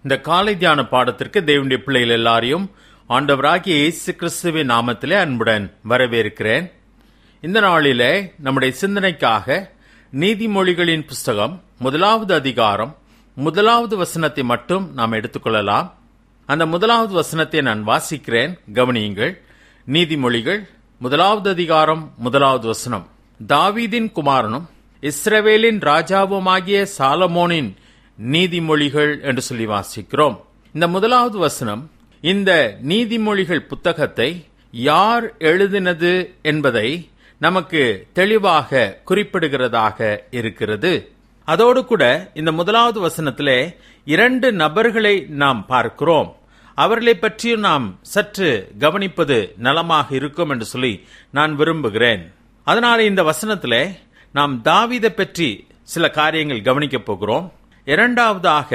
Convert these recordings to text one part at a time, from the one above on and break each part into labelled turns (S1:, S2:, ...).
S1: இந்த காலை தியான பாடத்திற்கு தேவனுடைய பிள்ளைகள் எல்லாரையும் ஆண்டவராகிய இயேசு கிறிஸ்துவின் நாமத்திலே அன்புடன் வரவேற்கிறேன் இந்த நாளிலே நம்முடைய சிந்தனைக்காக நீதிமொழிகளின் புஸ்தகம் முதலாவது அதிகாரம் முதலாவது வசனத்தை மட்டும் நாம் எடுத்துக்கொள்ளலாம் அந்த முதலாவது வசனத்தை நான் வாசிக்கிறேன் கவனியுங்கள் நீதிமொழிகள் முதலாவது அதிகாரம் முதலாவது வசனம் தாவீதின் குமாரனும் இஸ்ரவேலின் ராஜாவுமாகிய சாலமோனின் நீதிமொழிகள் என்று சொல்லி வாசிக்கிறோம் இந்த முதலாவது வசனம் இந்த நீதிமொழிகள் புத்தகத்தை யார் எழுதினது என்பதை நமக்கு தெளிவாக குறிப்பிடுகிறதாக இருக்கிறது அதோடு கூட இந்த முதலாவது வசனத்திலே இரண்டு நபர்களை நாம் பார்க்கிறோம் அவர்களை பற்றியும் நாம் சற்று கவனிப்பது நலமாக இருக்கும் என்று சொல்லி நான் விரும்புகிறேன் அதனால இந்த வசனத்திலே நாம் தாவீதை பற்றி சில காரியங்கள் கவனிக்கப் போகிறோம் இரண்டாவதாக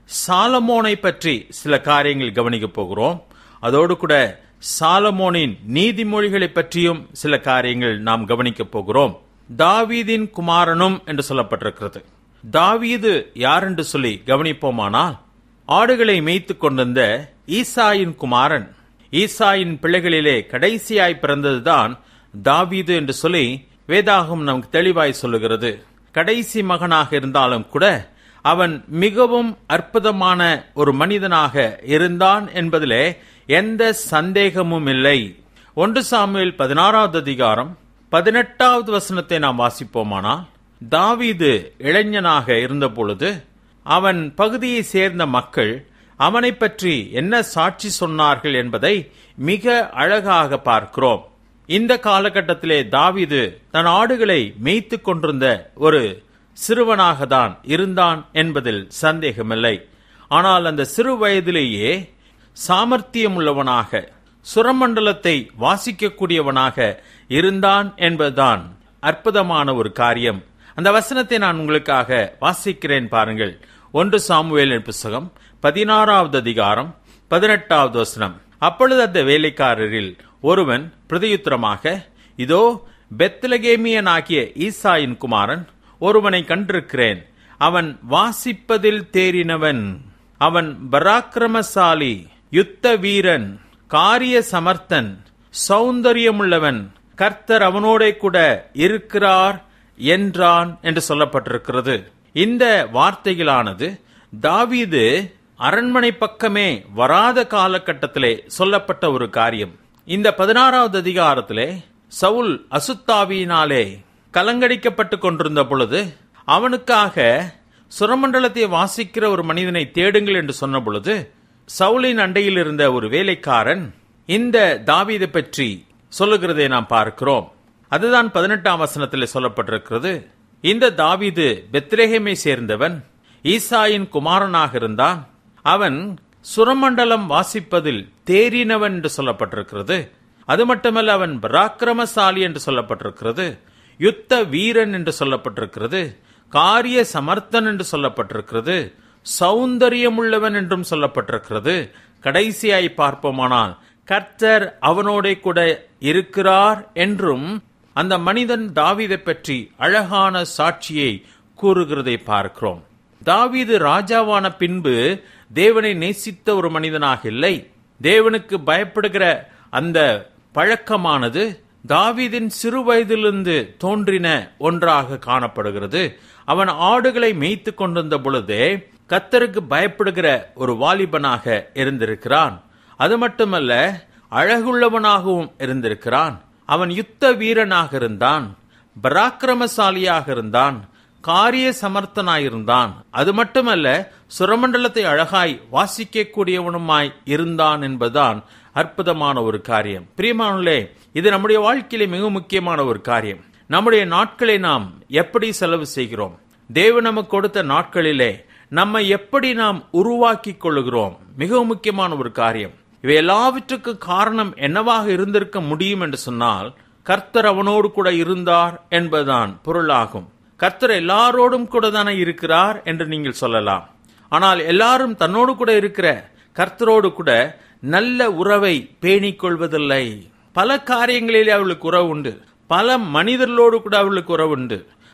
S1: சாலமோனை பற்றி சில காரியங்கள் கவனிக்கப் போகிறோம் அதோடு கூட சாலமோனின் நீதிமொழிகளை பற்றியும் சில காரியங்கள் நாம் கவனிக்கப் போகிறோம் தாவீதின் குமாரனும் என்று சொல்லப்பட்டிருக்கிறது தாவீது யார் என்று சொல்லி கவனிப்போமானால் ஆடுகளை மேய்த்துக் கொண்டிருந்த ஈசாயின் குமாரன் ஈசாயின் பிள்ளைகளிலே கடைசியாய் பிறந்ததுதான் தாவீது என்று சொல்லி வேதாகம் நமக்கு தெளிவாய் சொல்லுகிறது கடைசி மகனாக இருந்தாலும் கூட அவன் மிகவும் அற்புதமான ஒரு மனிதனாக இருந்தான் என்பதிலே எந்த சந்தேகமும் இல்லை ஒன்று சாமுவேல் பதினாறாவது அதிகாரம் பதினெட்டாவது வசனத்தை நாம் வாசிப்போமானால் தாவீது இளைஞனாக இருந்தபொழுது அவன் பகுதியை சேர்ந்த மக்கள் அவனை பற்றி என்ன சாட்சி சொன்னார்கள் என்பதை மிக அழகாக பார்க்கிறோம் இந்த காலகட்டத்திலே தாவீது தன் ஆடுகளை மேய்த்துக் கொண்டிருந்த ஒரு சிறுவனாக தான் இருந்தான் என்பதில் சந்தேகமில்லை ஆனால் அந்த சிறு வயதிலேயே சாமர்த்தியம் உள்ளவனாக சுரமண்டலத்தை வாசிக்கக்கூடியவனாக இருந்தான் என்பதுதான் அற்புதமான ஒரு காரியம் அந்த வசனத்தை நான் உங்களுக்காக வாசிக்கிறேன் பாருங்கள் ஒன்று சாமுவேலின் புஸ்தகம் பதினாறாவது அதிகாரம் பதினெட்டாவது வசனம் அப்பொழுது அந்த வேலைக்காரரில் ஒருவன் பிரதியுத்தரமாக இதோ பெத்லகேமியனாகிய ஈசாயின் குமாரன் ஒருவனை கண்டிருக்கிறேன் அவன் வாசிப்பதில் தேறினவன் அவன் பராக்கிரமசாலி யுத்த வீரன் காரிய சமர்த்தன் சௌந்தரியமுள்ளவன் கர்த்தர் அவனோட கூட இருக்கிறார் என்றான் என்று சொல்லப்பட்டிருக்கிறது இந்த வார்த்தைகளானது தாவீது அரண்மனை பக்கமே வராத காலகட்டத்திலே சொல்லப்பட்ட ஒரு காரியம் இந்த பதினாறாவது அதிகாரத்திலே சவுல் அசுத்தாவியினாலே கலங்கடிக்கப்பட்டு கொண்டிருந்த பொழுது அவனுக்காக சுரமண்டலத்தை வாசிக்கிற ஒரு மனிதனை தேடுங்கள் என்று சொன்ன பொழுது சவுலின் அண்டையில் இருந்த ஒரு வேலைக்காரன் இந்த தாவீதை பற்றி சொல்லுகிறதை நாம் பார்க்கிறோம் அதுதான் பதினெட்டாம் வசனத்தில் சொல்லப்பட்டிருக்கிறது இந்த தாவீது பெத்ரேகமை சேர்ந்தவன் ஈசாயின் குமாரனாக இருந்தான் அவன் சுரமண்டலம் வாசிப்பதில் தேறினவன் என்று சொல்லப்பட்டிருக்கிறது அது மட்டுமல்ல அவன் பராக்கிரமசாலி என்று சொல்லப்பட்டிருக்கிறது யுத்த வீரன் என்று சொல்லப்பட்டிருக்கிறது காரிய சமர்த்தன் என்று சொல்லப்பட்டிருக்கிறது சௌந்தரியமுள்ளவன் என்றும் சொல்லப்பட்டிருக்கிறது கடைசியாய் பார்ப்போமானால் கர்த்தர் அவனோட கூட இருக்கிறார் என்றும் அந்த மனிதன் தாவீதை பற்றி அழகான சாட்சியை கூறுகிறதை பார்க்கிறோம் தாவீது ராஜாவான பின்பு தேவனை நேசித்த ஒரு மனிதனாக இல்லை தேவனுக்கு பயப்படுகிற அந்த பழக்கமானது தாவீதின் சிறு வயதிலிருந்து தோன்றின ஒன்றாக காணப்படுகிறது அவன் ஆடுகளை மேய்த்து கொண்டிருந்த பொழுதே கத்தருக்கு பயப்படுகிற ஒரு வாலிபனாக இருந்திருக்கிறான் அது மட்டுமல்ல அழகுள்ளவனாகவும் இருந்திருக்கிறான் அவன் யுத்த வீரனாக இருந்தான் பராக்கிரமசாலியாக இருந்தான் காரிய சமர்த்தனாயிருந்தான் அது மட்டுமல்ல சுரமண்டலத்தை அழகாய் வாசிக்கக்கூடியவனுமாய் இருந்தான் என்பதுதான் அற்புதமான ஒரு காரியம் பிரியமானே இது நம்முடைய வாழ்க்கையிலே மிக முக்கியமான ஒரு காரியம் நம்முடைய நாட்களை நாம் எப்படி செலவு செய்கிறோம் தேவ நமக்கு கொடுத்த நாட்களிலே நம்மை எப்படி நாம் உருவாக்கி கொள்ளுகிறோம் மிக முக்கியமான ஒரு காரியம் இவை எல்லாவற்றுக்கும் காரணம் என்னவாக இருந்திருக்க முடியும் என்று சொன்னால் கர்த்தர் அவனோடு கூட இருந்தார் என்பதுதான் பொருளாகும் கர்த்தர் எல்லாரோடும் கூட தானே இருக்கிறார் என்று நீங்கள் சொல்லலாம் ஆனால் எல்லாரும் தன்னோடு கூட இருக்கிற கர்த்தரோடு கூட நல்ல உறவை பேணிக் கொள்வதில்லை பல காரியங்களிலே அவளுக்கு உறவு உண்டு பல மனிதர்களோடு கூட அவளுக்கு உறவு உண்டு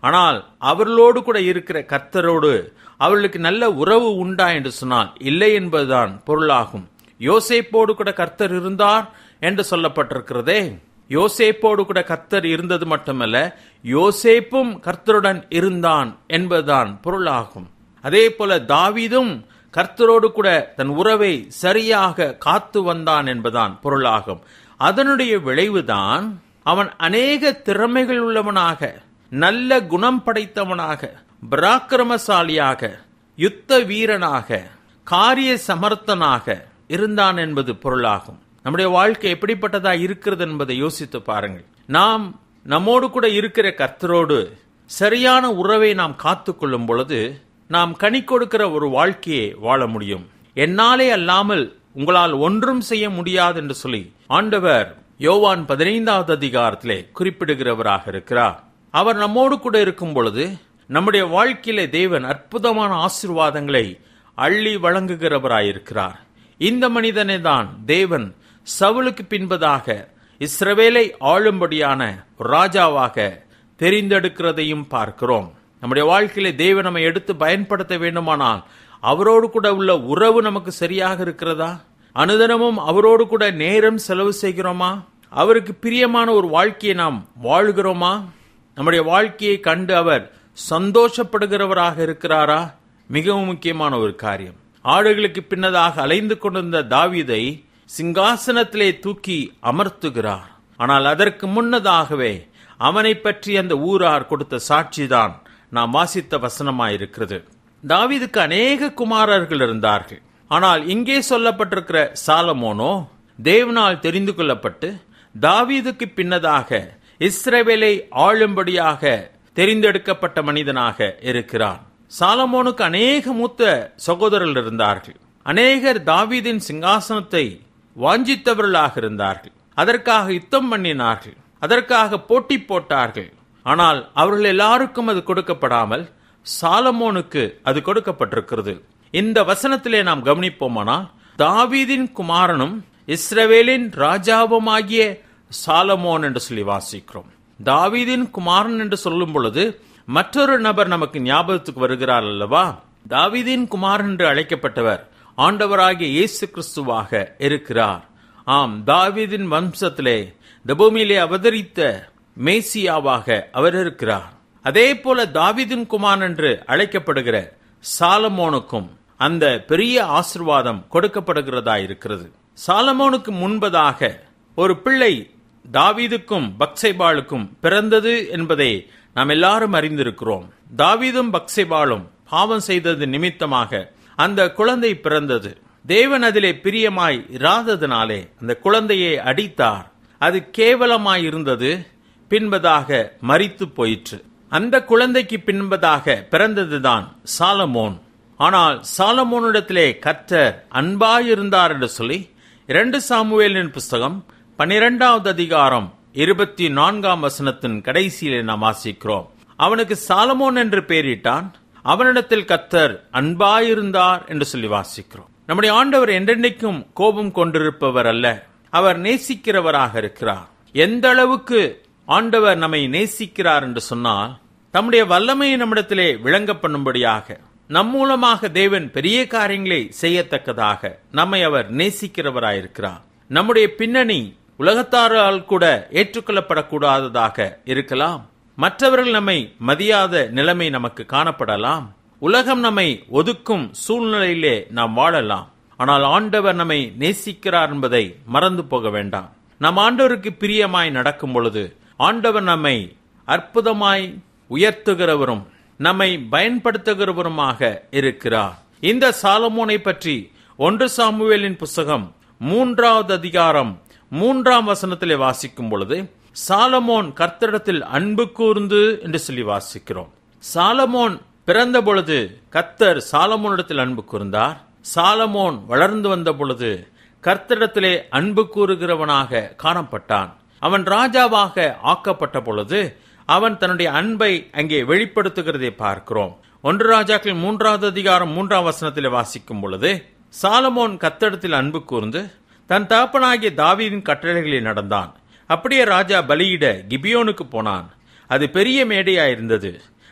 S1: ஆனால் அவர்களோடு கூட இருக்கிற கர்த்தரோடு அவர்களுக்கு நல்ல உறவு உண்டா என்று சொன்னால் இல்லை என்பதுதான் பொருளாகும் யோசேப்போடு கூட கர்த்தர் இருந்தார் என்று சொல்லப்பட்டிருக்கிறதே யோசேப்போடு கூட கர்த்தர் இருந்தது மட்டுமல்ல யோசேப்பும் கர்த்தருடன் இருந்தான் என்பதுதான் பொருளாகும் அதே போல தாவீதும் கர்த்தரோடு கூட தன் உறவை சரியாக காத்து வந்தான் என்பதான் பொருளாகும் அதனுடைய விளைவுதான் அவன் அநேக திறமைகள் உள்ளவனாக நல்ல குணம் படைத்தவனாக பராக்கிரமசாலியாக யுத்த வீரனாக காரிய சமர்த்தனாக இருந்தான் என்பது பொருளாகும் நம்முடைய வாழ்க்கை எப்படிப்பட்டதா இருக்கிறது என்பதை யோசித்து பாருங்கள் நாம் நம்மோடு கூட இருக்கிற கர்த்தரோடு சரியான உறவை நாம் காத்துக்கொள்ளும் பொழுது நாம் கனி கொடுக்கிற ஒரு வாழ்க்கையை வாழ முடியும் என்னாலே அல்லாமல் உங்களால் ஒன்றும் செய்ய முடியாது என்று சொல்லி ஆண்டவர் யோவான் பதினைந்தாவது அதிகாரத்திலே குறிப்பிடுகிறவராக இருக்கிறார் அவர் நம்மோடு கூட இருக்கும் பொழுது நம்முடைய வாழ்க்கையிலே தேவன் அற்புதமான ஆசீர்வாதங்களை அள்ளி வழங்குகிறவராயிருக்கிறார் இந்த மனிதனை தான் தேவன் சவுலுக்கு பின்பதாக இஸ்ரவேலை ஆளும்படியான ராஜாவாக தெரிந்தெடுக்கிறதையும் பார்க்கிறோம் நம்முடைய வாழ்க்கையிலே தேவன் நம்மை எடுத்து பயன்படுத்த வேண்டுமானால் அவரோடு கூட உள்ள உறவு நமக்கு சரியாக இருக்கிறதா அனுதினமும் அவரோடு கூட நேரம் செலவு செய்கிறோமா அவருக்கு பிரியமான ஒரு வாழ்க்கையை நாம் வாழ்கிறோமா நம்முடைய வாழ்க்கையை கண்டு அவர் சந்தோஷப்படுகிறவராக இருக்கிறாரா மிகவும் முக்கியமான ஒரு காரியம் ஆடுகளுக்கு பின்னதாக அலைந்து கொண்டிருந்த தாவீதை சிங்காசனத்திலே தூக்கி அமர்த்துகிறார் ஆனால் அதற்கு முன்னதாகவே அவனை பற்றி அந்த ஊரார் கொடுத்த சாட்சிதான் நாம் வாசித்த வசனமாயிருக்கிறது தாவீதுக்கு அநேக குமாரர்கள் இருந்தார்கள் ஆனால் இங்கே சொல்லப்பட்டிருக்கிற சாலமோனோ தேவனால் தெரிந்து கொள்ளப்பட்டு தாவீதுக்கு பின்னதாக இஸ்ரவேலை ஆளும்படியாக தெரிந்தெடுக்கப்பட்ட மனிதனாக இருக்கிறான் சாலமோனுக்கு அநேக மூத்த சகோதரர்கள் இருந்தார்கள் அநேகர் தாவீதின் சிங்காசனத்தை வாஞ்சித்தவர்களாக இருந்தார்கள் அதற்காக யுத்தம் பண்ணினார்கள் அதற்காக போட்டி போட்டார்கள் ஆனால் அவர்கள் எல்லாருக்கும் அது கொடுக்கப்படாமல் சாலமோனுக்கு அது கொடுக்கப்பட்டிருக்கிறது இந்த வசனத்திலே நாம் கவனிப்போமானால் தாவீதின் குமாரனும் இஸ்ரவேலின் ராஜாவுமாகிய சாலமோன் என்று சொல்லி வாசிக்கிறோம் தாவீதின் குமாரன் என்று சொல்லும் பொழுது மற்றொரு நபர் நமக்கு ஞாபகத்துக்கு வருகிறார் அல்லவா தாவீதின் குமாரன் என்று அழைக்கப்பட்டவர் ஆண்டவராகிய இயேசு கிறிஸ்துவாக இருக்கிறார் ஆம் தாவீதின் வம்சத்திலே இந்த பூமியிலே அவதரித்த மேசியாவாக அவர் இருக்கிறார் அதே போல தாவீதின் குமாரன் என்று அழைக்கப்படுகிற சாலமோனுக்கும் அந்த பெரிய ஆசிர்வாதம் கொடுக்கப்படுகிறதா இருக்கிறது சாலமோனுக்கு முன்பதாக ஒரு பிள்ளை தாவீதுக்கும் பக்சைபாளுக்கும் பிறந்தது என்பதை நாம் எல்லாரும் அறிந்திருக்கிறோம் தாவீதும் பக்சைபாலும் பாவம் செய்தது நிமித்தமாக அந்த குழந்தை பிறந்தது தேவன் அதிலே பிரியமாய் இராததினாலே அந்த குழந்தையை அடித்தார் அது கேவலமாய் இருந்தது பின்பதாக மரித்து போயிற்று அந்த குழந்தைக்கு பின்பதாக பிறந்ததுதான் சாலமோன் ஆனால் சாலமோனிடத்திலே கர்த்தர் அன்பாயிருந்தார் என்று சொல்லி இரண்டு சாமுவேலின் புஸ்தகம் பனிரெண்டாவது அதிகாரம் இருபத்தி நான்காம் வசனத்தின் கடைசியிலே நாம் வாசிக்கிறோம் அவனுக்கு சாலமோன் என்று பெயரிட்டான் அவனிடத்தில் கத்தர் அன்பாயிருந்தார் என்று சொல்லி வாசிக்கிறோம் நம்முடைய ஆண்டவர் என்றென்றைக்கும் கோபம் கொண்டிருப்பவர் அல்ல அவர் நேசிக்கிறவராக இருக்கிறார் எந்த அளவுக்கு ஆண்டவர் நம்மை நேசிக்கிறார் என்று சொன்னால் தம்முடைய வல்லமையை நம்மிடத்திலே விளங்க பண்ணும்படியாக நம் மூலமாக தேவன் பெரிய காரியங்களை செய்யத்தக்கதாக நம்மை அவர் நேசிக்கிறவராயிருக்கிறார் நம்முடைய பின்னணி உலகத்தாரால் கூட ஏற்றுக்கொள்ளப்படக்கூடாததாக இருக்கலாம் மற்றவர்கள் நம்மை மதியாத நிலைமை நமக்கு காணப்படலாம் உலகம் நம்மை ஒதுக்கும் சூழ்நிலையிலே நாம் வாழலாம் ஆனால் ஆண்டவர் நம்மை நேசிக்கிறார் என்பதை மறந்து போக வேண்டாம் நம் ஆண்டவருக்கு பிரியமாய் நடக்கும் பொழுது ஆண்டவர் நம்மை அற்புதமாய் உயர்த்துகிறவரும் நம்மை பயன்படுத்துகிறவருமாக இருக்கிறார் இந்த சாலமோனை பற்றி ஒன்று சாமுவேலின் புஸ்தகம் மூன்றாவது அதிகாரம் மூன்றாம் வசனத்திலே வாசிக்கும் பொழுது சாலமோன் கர்த்தரிடத்தில் அன்பு கூர்ந்து என்று சொல்லி வாசிக்கிறோம் சாலமோன் பிறந்த பொழுது கர்த்தர் சாலமோனிடத்தில் அன்பு கூர்ந்தார் சாலமோன் வளர்ந்து வந்த பொழுது கர்த்தரிடத்திலே அன்பு கூறுகிறவனாக காணப்பட்டான் அவன் ராஜாவாக ஆக்கப்பட்ட பொழுது அவன் தன்னுடைய அன்பை அங்கே வெளிப்படுத்துகிறதை பார்க்கிறோம் ஒன்று ராஜாக்கள் மூன்றாவது அதிகாரம் மூன்றாம் வசனத்திலே வாசிக்கும் பொழுது சாலமோன் கத்தடத்தில் அன்பு கூர்ந்து தன் தகப்பனாகிய தாவீதின் கட்டளைகளில் நடந்தான் அப்படியே ராஜா பலியிட கிபியோனுக்கு போனான் அது பெரிய மேடையா இருந்தது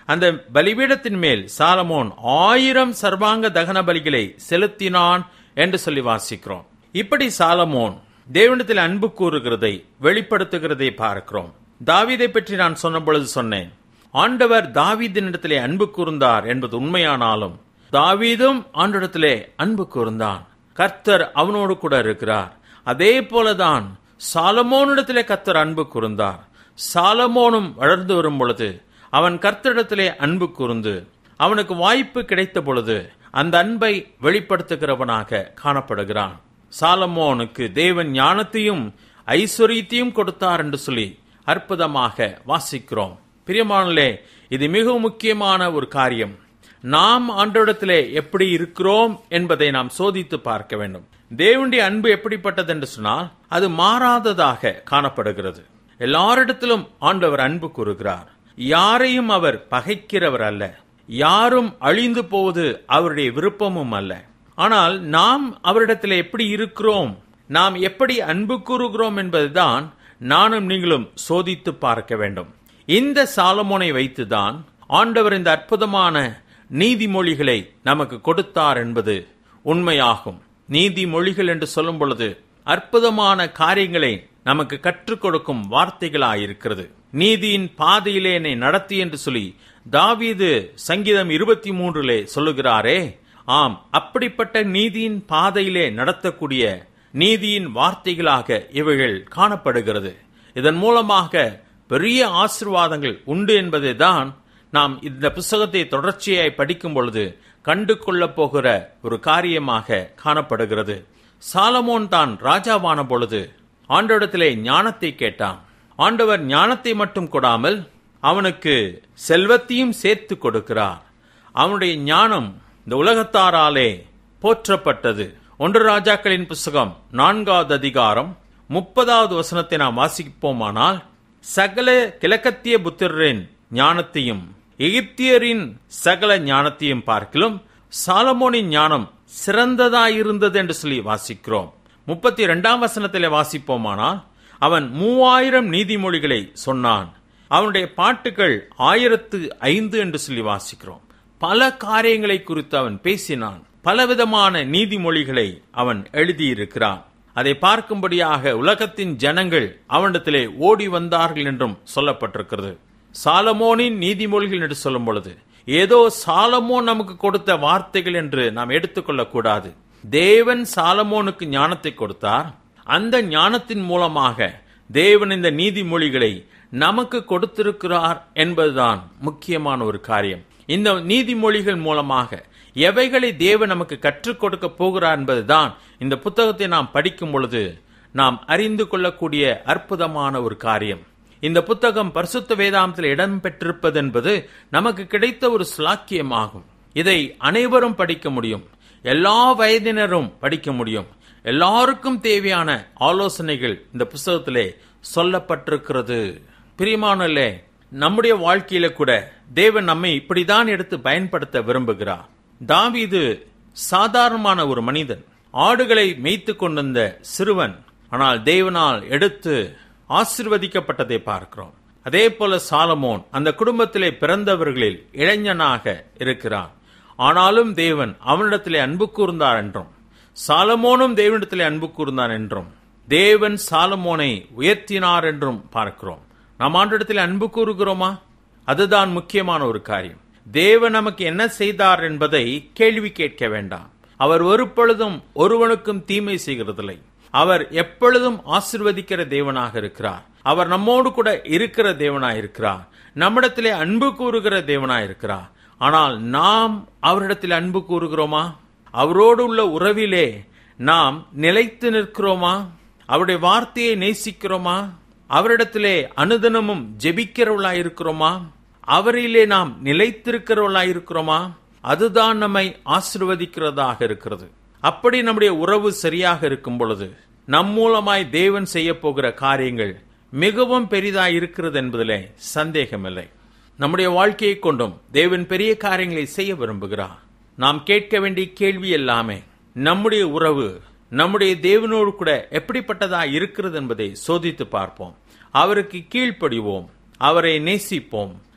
S1: அந்த பலிபீடத்தின் மேல் சாலமோன் ஆயிரம் சர்வாங்க தகன பலிகளை செலுத்தினான் என்று சொல்லி வாசிக்கிறோம் இப்படி சாலமோன் தேவனிடத்தில் அன்பு கூறுகிறதை வெளிப்படுத்துகிறதை பார்க்கிறோம் தாவீதை பற்றி நான் சொன்ன பொழுது சொன்னேன் ஆண்டவர் தாவீதினிடத்திலே அன்பு கூர்ந்தார் என்பது உண்மையானாலும் தாவீதும் ஆண்டிடத்திலே அன்பு கூர்ந்தான் கர்த்தர் அவனோடு கூட இருக்கிறார் அதே போலதான் சாலமோனிடத்திலே கர்த்தர் அன்பு கூர்ந்தார் சாலமோனும் வளர்ந்து வரும் பொழுது அவன் கர்த்தரிடத்திலே அன்பு கூர்ந்து அவனுக்கு வாய்ப்பு கிடைத்த பொழுது அந்த அன்பை வெளிப்படுத்துகிறவனாக காணப்படுகிறான் சாலமோனுக்கு தேவன் ஞானத்தையும் ஐஸ்வர்யத்தையும் கொடுத்தார் என்று சொல்லி அற்புதமாக வாசிக்கிறோம் பிரியமானலே இது மிகவும் முக்கியமான ஒரு காரியம் நாம் ஆண்டோடத்திலே எப்படி இருக்கிறோம் என்பதை நாம் சோதித்து பார்க்க வேண்டும் தேவனுடைய அன்பு எப்படிப்பட்டது என்று சொன்னால் அது மாறாததாக காணப்படுகிறது எல்லாரிடத்திலும் ஆண்டவர் அன்பு கூறுகிறார் யாரையும் அவர் பகைக்கிறவர் அல்ல யாரும் அழிந்து போவது அவருடைய விருப்பமும் அல்ல ஆனால் நாம் அவரிடத்தில் எப்படி இருக்கிறோம் நாம் எப்படி அன்பு கூறுகிறோம் என்பதுதான் நானும் நீங்களும் சோதித்து பார்க்க வேண்டும் இந்த சாலமோனை வைத்துதான் ஆண்டவர் இந்த அற்புதமான நீதிமொழிகளை நமக்கு கொடுத்தார் என்பது உண்மையாகும் நீதிமொழிகள் என்று சொல்லும் பொழுது அற்புதமான காரியங்களை நமக்கு கற்றுக் கொடுக்கும் வார்த்தைகளாயிருக்கிறது நீதியின் பாதையிலே என்னை நடத்தி என்று சொல்லி தாவீது சங்கீதம் இருபத்தி மூன்றிலே சொல்லுகிறாரே ஆம் அப்படிப்பட்ட நீதியின் பாதையிலே நடத்தக்கூடிய நீதியின் வார்த்தைகளாக இவைகள் காணப்படுகிறது இதன் மூலமாக பெரிய ஆசிர்வாதங்கள் உண்டு என்பதை தான் நாம் இந்த புஸ்தகத்தை தொடர்ச்சியாய் படிக்கும் பொழுது கண்டு கொள்ளப் போகிற ஒரு காரியமாக காணப்படுகிறது சாலமோன் தான் ராஜாவான பொழுது ஆண்டவரிடத்திலே ஞானத்தை கேட்டான் ஆண்டவர் ஞானத்தை மட்டும் கொடாமல் அவனுக்கு செல்வத்தையும் சேர்த்து கொடுக்கிறார் அவனுடைய ஞானம் இந்த உலகத்தாராலே போற்றப்பட்டது ஒன்று ராஜாக்களின் புஸ்தகம் நான்காவது அதிகாரம் முப்பதாவது வசனத்தை நாம் வாசிப்போமானால் சகல கிழக்கத்திய புத்திரரின் ஞானத்தையும் எகிப்தியரின் சகல ஞானத்தையும் பார்க்கிலும் சாலமோனின் ஞானம் சிறந்ததாயிருந்தது என்று சொல்லி வாசிக்கிறோம் முப்பத்தி இரண்டாம் வசனத்திலே வாசிப்போமானால் அவன் மூவாயிரம் நீதிமொழிகளை சொன்னான் அவனுடைய பாட்டுகள் ஆயிரத்து ஐந்து என்று சொல்லி வாசிக்கிறோம் பல காரியங்களை குறித்து அவன் பேசினான் பலவிதமான நீதிமொழிகளை அவன் எழுதியிருக்கிறான் அதை பார்க்கும்படியாக உலகத்தின் ஜனங்கள் அவனிடத்திலே ஓடி வந்தார்கள் என்றும் சொல்லப்பட்டிருக்கிறது சாலமோனின் நீதிமொழிகள் என்று சொல்லும் பொழுது ஏதோ சாலமோன் நமக்கு கொடுத்த வார்த்தைகள் என்று நாம் எடுத்துக்கொள்ளக் கூடாது தேவன் சாலமோனுக்கு ஞானத்தை கொடுத்தார் அந்த ஞானத்தின் மூலமாக தேவன் இந்த நீதிமொழிகளை நமக்கு கொடுத்திருக்கிறார் என்பதுதான் முக்கியமான ஒரு காரியம் இந்த நீதிமொழிகள் மூலமாக எவைகளை தேவன் நமக்கு கற்றுக் கொடுக்க போகிறார் என்பதுதான் இந்த புத்தகத்தை நாம் படிக்கும் பொழுது நாம் அறிந்து கொள்ளக்கூடிய அற்புதமான ஒரு காரியம் இந்த புத்தகம் பரிசுத்த வேதாந்தத்தில் இடம் பெற்றிருப்பது என்பது நமக்கு கிடைத்த ஒரு ஸ்லாக்கியமாகும் இதை அனைவரும் படிக்க முடியும் எல்லா வயதினரும் படிக்க முடியும் எல்லாருக்கும் தேவையான ஆலோசனைகள் இந்த புஸ்தகத்திலே சொல்லப்பட்டிருக்கிறது பிரியமானல்லே நம்முடைய வாழ்க்கையில கூட தேவன் நம்மை இப்படிதான் எடுத்து பயன்படுத்த விரும்புகிறார் தாவீது சாதாரணமான ஒரு மனிதன் ஆடுகளை மேய்த்து கொண்டிருந்த சிறுவன் ஆனால் தேவனால் எடுத்து ஆசிர்வதிக்கப்பட்டதை பார்க்கிறோம் அதே போல சாலமோன் அந்த குடும்பத்திலே பிறந்தவர்களில் இளைஞனாக இருக்கிறான் ஆனாலும் தேவன் அவனிடத்திலே அன்பு கூர்ந்தார் என்றும் சாலமோனும் தேவனிடத்திலே அன்பு கூர்ந்தான் என்றும் தேவன் சாலமோனை உயர்த்தினார் என்றும் பார்க்கிறோம் நாம் ஆண்டிடத்தில் அன்பு கூறுகிறோமா அதுதான் முக்கியமான ஒரு காரியம் தேவன் நமக்கு என்ன செய்தார் என்பதை கேள்வி கேட்க வேண்டாம் அவர் ஒரு பொழுதும் ஒருவனுக்கும் தீமை செய்கிறதில்லை அவர் எப்பொழுதும் ஆசிர்வதிக்கிற தேவனாக இருக்கிறார் அவர் நம்மோடு கூட இருக்கிற தேவனாய் இருக்கிறார் நம்மிடத்திலே அன்பு கூறுகிற தேவனாய் இருக்கிறார் ஆனால் நாம் அவரிடத்தில் அன்பு கூறுகிறோமா அவரோடு உள்ள உறவிலே நாம் நிலைத்து நிற்கிறோமா அவருடைய வார்த்தையை நேசிக்கிறோமா அவரிடத்திலே அனுதினமும் ஜெபிக்கிறவர்களாய் இருக்கிறோமா அவரிலே நாம் நிலைத்திருக்கிறவர்களாய் இருக்கிறோமா அதுதான் நம்மை ஆசிர்வதிக்கிறதாக இருக்கிறது அப்படி நம்முடைய உறவு சரியாக இருக்கும் பொழுது நம் மூலமாய் தேவன் செய்ய போகிற காரியங்கள் மிகவும் பெரிதாய் இருக்கிறது என்பதிலே சந்தேகமில்லை நம்முடைய வாழ்க்கையை கொண்டும் தேவன் பெரிய காரியங்களை செய்ய விரும்புகிறார் நாம் கேட்க வேண்டிய கேள்வி எல்லாமே நம்முடைய உறவு நம்முடைய தேவனோடு கூட எப்படிப்பட்டதா இருக்கிறது என்பதை சோதித்து பார்ப்போம் அவருக்கு கீழ்ப்படிவோம் அவரை நேசிப்போம்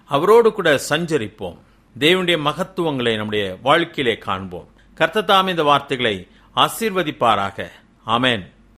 S1: அவரோடு கூட சஞ்சரிப்போம் தேவனுடைய மகத்துவங்களை நம்முடைய வாழ்க்கையிலே காண்போம் கர்த்தத்தாம் இந்த வார்த்தைகளை ஆசீர்வதிப்பாராக ஆமென்